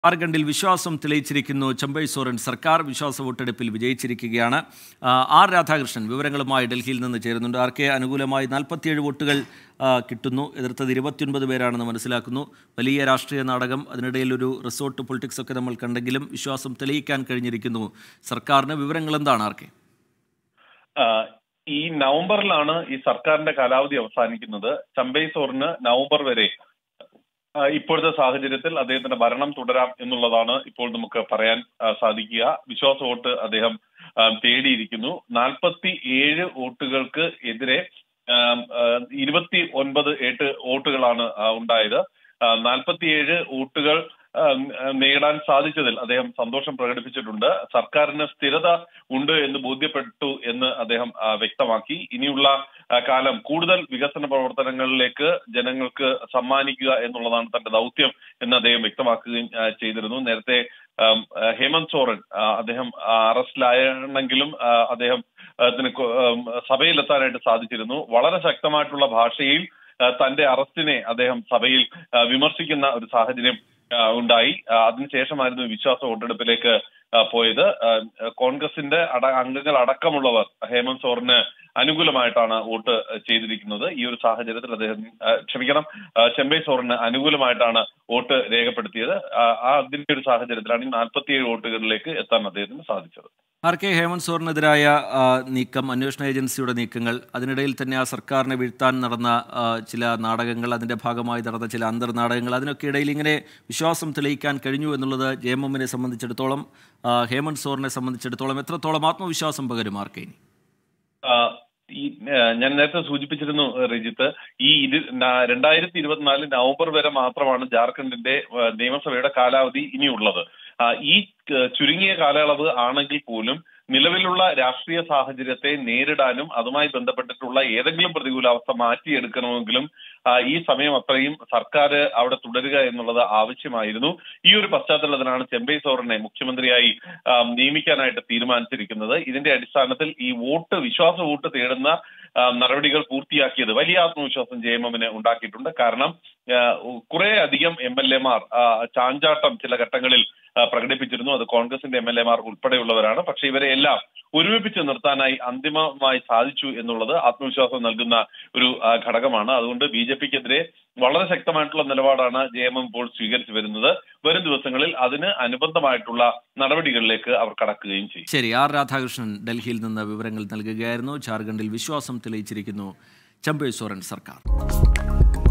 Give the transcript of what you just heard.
ജാർഖണ്ഡിൽ വിശ്വാസം തെളിയിച്ചിരിക്കുന്നു ചമ്പൈ സോറൻ സർക്കാർ വിശ്വാസ വോട്ടെടുപ്പിൽ വിജയിച്ചിരിക്കുകയാണ് ആ, ആർ രാധാകൃഷ്ണൻ വിവരങ്ങളുമായി ഡൽഹിയിൽ നിന്ന് ചേരുന്നുണ്ട് ആർ കെ അനുകൂലമായി നാൽപ്പത്തിയേഴ് വോട്ടുകൾ ആ, കിട്ടുന്നു എതിർത്തത് ഇരുപത്തിയൊൻപത് പേരാണെന്ന് മനസ്സിലാക്കുന്നു വലിയ രാഷ്ട്രീയ നാടകം അതിനിടയിൽ ഒരു റിസോർട്ട് പൊളിറ്റിക്സ് ഒക്കെ നമ്മൾ കണ്ടെങ്കിലും വിശ്വാസം തെളിയിക്കാൻ കഴിഞ്ഞിരിക്കുന്നു സർക്കാരിന് വിവരങ്ങൾ എന്താണ് ആർ കെ ആ, ഈ നവംബറിലാണ് ഈ സർക്കാരിന്റെ കാലാവധി അവസാനിക്കുന്നത് ചമ്പൈ സോറിന് നവംബർ വരെ ആ, ഇപ്പോഴത്തെ സാഹചര്യത്തിൽ അദ്ദേഹത്തിന്റെ ഭരണം തുടരാം എന്നുള്ളതാണ് ഇപ്പോൾ നമുക്ക് പറയാൻ ആ, സാധിക്കുക വിശ്വാസ വോട്ട് അദ്ദേഹം ആ, തേടിയിരിക്കുന്നു നാൽപ്പത്തി ഏഴ് വോട്ടുകൾക്ക് എതിരെ ഇരുപത്തി ഒൻപത് എട്ട് വോട്ടുകളാണ് ആ, ഉണ്ടായത് നാൽപ്പത്തിയേഴ് വോട്ടുകൾ ആ, നേടാൻ സാധിച്ചതിൽ അദ്ദേഹം സന്തോഷം പ്രകടിപ്പിച്ചിട്ടുണ്ട് സർക്കാരിന് സ്ഥിരത ഉണ്ട് എന്ന് ബോധ്യപ്പെട്ടു എന്ന് അദ്ദേഹം ആ, വ്യക്തമാക്കി ഇനിയുള്ള ആ, കാലം കൂടുതൽ വികസന പ്രവർത്തനങ്ങളിലേക്ക് ജനങ്ങൾക്ക് സമ്മാനിക്കുക എന്നുള്ളതാണ് തന്റെ ദൗത്യം എന്ന് അദ്ദേഹം വ്യക്തമാക്കുകയും ആ, ചെയ്തിരുന്നു നേരത്തെ ആം, ആ, ഹേമന്ത് സോറൻ ആ, അദ്ദേഹം ആ, അറസ്റ്റിലായെങ്കിലും ആ, അദ്ദേഹം അതിന് കൊ- ആം, സഭയിലെത്താനായിട്ട് സാധിച്ചിരുന്നു വളരെ ശക്തമായിട്ടുള്ള ഭാഷയിൽ ആ, തന്റെ അറസ്റ്റിനെ അദ്ദേഹം സഭയിൽ ആ, വിമർശിക്കുന്ന ഒരു സാഹചര്യം ആ, ഉണ്ടായി ആ, അതിനുശേഷമായിരുന്നു വിശ്വാസ വോട്ടെടുപ്പിലേക്ക് ആ, പോയത് ആ, കോൺഗ്രസിന്റെ അട അംഗങ്ങൾ അടക്കമുള്ളവർ ഹേമന്ത് സോറിന് അനുകൂലമായിട്ടാണ് വോട്ട് ചെയ്തിരിക്കുന്നത് ഈ ഒരു സാഹചര്യത്തിൽ അദ്ദേഹം ആ, ക്ഷമിക്കണം ആ, ചെമ്പൈ സോറിന് അനുകൂലമായിട്ടാണ് വോട്ട് രേഖപ്പെടുത്തിയത് ആ ആ അതിന്റെ ഒരു സാഹചര്യത്തിലാണ് ഈ നാൽപ്പത്തിയേഴ് വോട്ടുകളിലേക്ക് എത്താൻ അദ്ദേഹത്തിന് സാധിച്ചത് ആർ കെ ഹേമന്ത് സോറിനെതിരായ ആ, നീക്കം അന്വേഷണ ഏജൻസിയുടെ നീക്കങ്ങൾ അതിനിടയിൽ തന്നെ ആ സർക്കാരിനെ വീഴ്ത്താൻ നടന്ന ആ, ചില നാടകങ്ങൾ അതിൻ്റെ ഭാഗമായി നടന്ന ചില അന്തർനാടകങ്ങൾ അതിനൊക്കെ ഇടയിൽ ഇങ്ങനെ വിശ്വാസം തെളിയിക്കാൻ കഴിഞ്ഞു എന്നുള്ളത് ജെ എം എമ്മിനെ സംബന്ധിച്ചിടത്തോളം ആ, ഹേമന്ത് സോറിനെ സംബന്ധിച്ചിടത്തോളം എത്രത്തോളം ആത്മവിശ്വാസം പകരും ആർ കെ ഇനി ആ, ഈ ആ, ഞാൻ നേരത്തെ സൂചിപ്പിച്ചിരുന്നു റിജിത്ത് ഈ ഇത് ന- രണ്ടായിരത്തി ഇരുപത്തിനാല് നവംബർ വരെ മാത്രമാണ് ജാർഖണ്ഡിന്റെ ആ, നിയമസഭയുടെ കാലാവധി ഇനിയുള്ളത് ആ, ഈ ക- ചുരുങ്ങിയ കാലയളവ് ആണെങ്കിൽ പോലും നിലവിലുള്ള രാഷ്ട്രീയ സാഹചര്യത്തെ നേരിടാനും അതുമായി ബന്ധപ്പെട്ടിട്ടുള്ള ഏതെങ്കിലും പ്രതികൂലാവസ്ഥ മാറ്റിയെടുക്കണമെങ്കിലും ആ, ഈ സമയം അത്രയും സർക്കാർ അവിടെ തുടരുക എന്നുള്ളത് ആവശ്യമായിരുന്നു ഈ ഒരു പശ്ചാത്തലത്തിലാണ് ചെമ്പൈ സോറിനെ മുഖ്യമന്ത്രിയായി ആ, നിയമിക്കാനായിട്ട് തീരുമാനിച്ചിരിക്കുന്നത് ഇതിന്റെ അടിസ്ഥാനത്തിൽ ഈ വോട്ട് വിശ്വാസ വോട്ട് തേടുന്ന ആ, നടപടികൾ പൂർത്തിയാക്കിയത് വലിയ ആത്മവിശ്വാസം ജെ എം എമ്മിന് ഉണ്ടാക്കിയിട്ടുണ്ട് കാരണം കുറെ അധികം എം എൽ എമാർ ചാഞ്ചാട്ടം ചില ഘട്ടങ്ങളിൽ ആ, പ്രകടിപ്പിച്ചിരുന്നു അത് കോൺഗ്രസിന്റെ എം എൽ എമാർ ഉൾപ്പെടെയുള്ളവരാണ് പക്ഷെ ഇവരെ എല്ലാം ഒരുമിപ്പിച്ച് നിർത്താനായി അന്തിമമായി സാധിച്ചു എന്നുള്ളത് ആത്മവിശ്വാസം നൽകുന്ന ഒരു ആ, ഘടകമാണ് അതുകൊണ്ട് ബി ജെ പിക്കെതിരെ വളരെ ശക്തമായിട്ടുള്ള നിലപാടാണ് ജെ എം എം ഇപ്പോൾ സ്വീകരിച്ചു വരുന്നത് വരും ദിവസങ്ങളിൽ അതിന് അനുബന്ധമായിട്ടുള്ള നടപടികളിലേക്ക് അവർ കടക്കുകയും ചെയ്യും ശരി ആർ രാധാകൃഷ്ണൻ ഡൽഹിയിൽ നിന്ന് വിവരങ്ങൾ നൽകുകയായിരുന്നു ജാർഖണ്ഡിൽ വിശ്വാസം തെളിയിച്ചിരിക്കുന്നു ചമ്പൈ സോറൻ സർക്കാർ